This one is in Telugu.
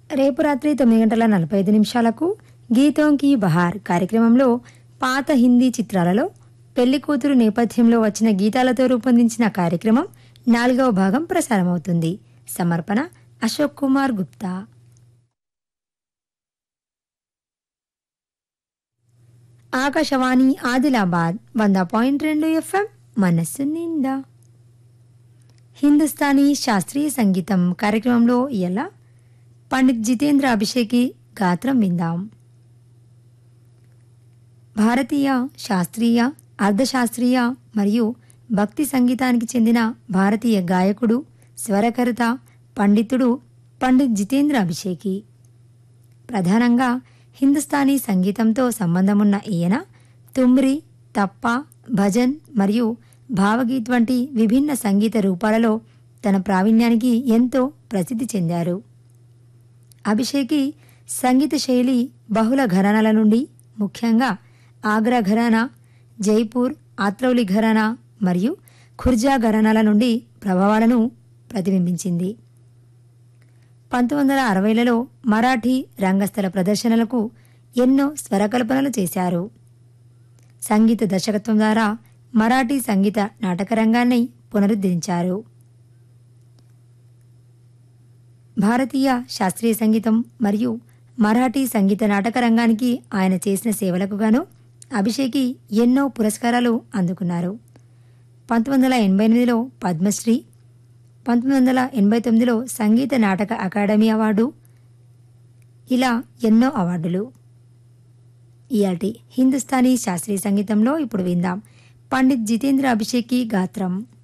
రేపు రాత్రి తొమ్మిది గంటల నలభై ఐదు నిమిషాలకు గీతం కీ బహార్ కార్యక్రమంలో పాత హిందీ చిత్రాలలో పెళ్లి కూతురు నేపథ్యంలో వచ్చిన గీతాలతో రూపొందించిన కార్యక్రమం నాలుగవ భాగం ప్రసారమవుతుంది సమర్పణ అశోక్ కుమార్ గుప్తా ఆకాశవాణి ఆదిలాబాద్ వంద పాయింట్ రెండు ఎఫ్ఎం మనస్సు నిండా హిందుస్థానీ శాస్త్రీయ సంగీతం కార్యక్రమంలో ఎలా పండిత్ జితేంద్ర అభిషేకి గాత్రం విందాం భారతీయ శాస్త్రీయ అర్ధశాస్త్రీయ మరియు భక్తి సంగీతానికి చెందిన భారతీయ గాయకుడు స్వరకర్త పండితుడు పండిత్ జితేంద్ర అభిషేకి ప్రధానంగా హిందుస్థానీ సంగీతంతో సంబంధమున్న ఈయన తుమ్రి తప్ప భజన్ మరియు భావగీత్ వంటి విభిన్న సంగీత రూపాలలో తన ప్రావీణ్యానికి ఎంతో ప్రసిద్ధి చెందారు అభిషేకి సంగీత శైలి బహుళ ఘరానాల నుండి ముఖ్యంగా ఆగ్రా ఘరానా జైపూర్ ఆత్రౌలి ఘరానా మరియు ఖుర్జా ఘరానాల నుండి ప్రభావాలను ప్రతిబింబించింది పంతొమ్మిది వందల అరవైలలో మరాఠీ రంగస్థల ప్రదర్శనలకు ఎన్నో స్వరకల్పనలు చేశారు సంగీత దర్శకత్వం ద్వారా మరాఠీ సంగీత నాటక రంగాన్ని పునరుద్ధరించారు భారతీయ శాస్త్రీయ సంగీతం మరియు మరాఠీ సంగీత నాటక రంగానికి ఆయన చేసిన సేవలకు గాను అభిషేకి ఎన్నో పురస్కారాలు అందుకున్నారు పంతొమ్మిది వందల ఎనభై ఎనిమిదిలో పద్మశ్రీ పంతొమ్మిది వందల ఎనభై తొమ్మిదిలో సంగీత నాటక అకాడమీ అవార్డు ఇలా ఎన్నో అవార్డులు ఇయాటి హిందుస్థానీ శాస్త్రీయ సంగీతంలో ఇప్పుడు విందాం పండిత్ జితేంద్ర అభిషేకి గాత్రం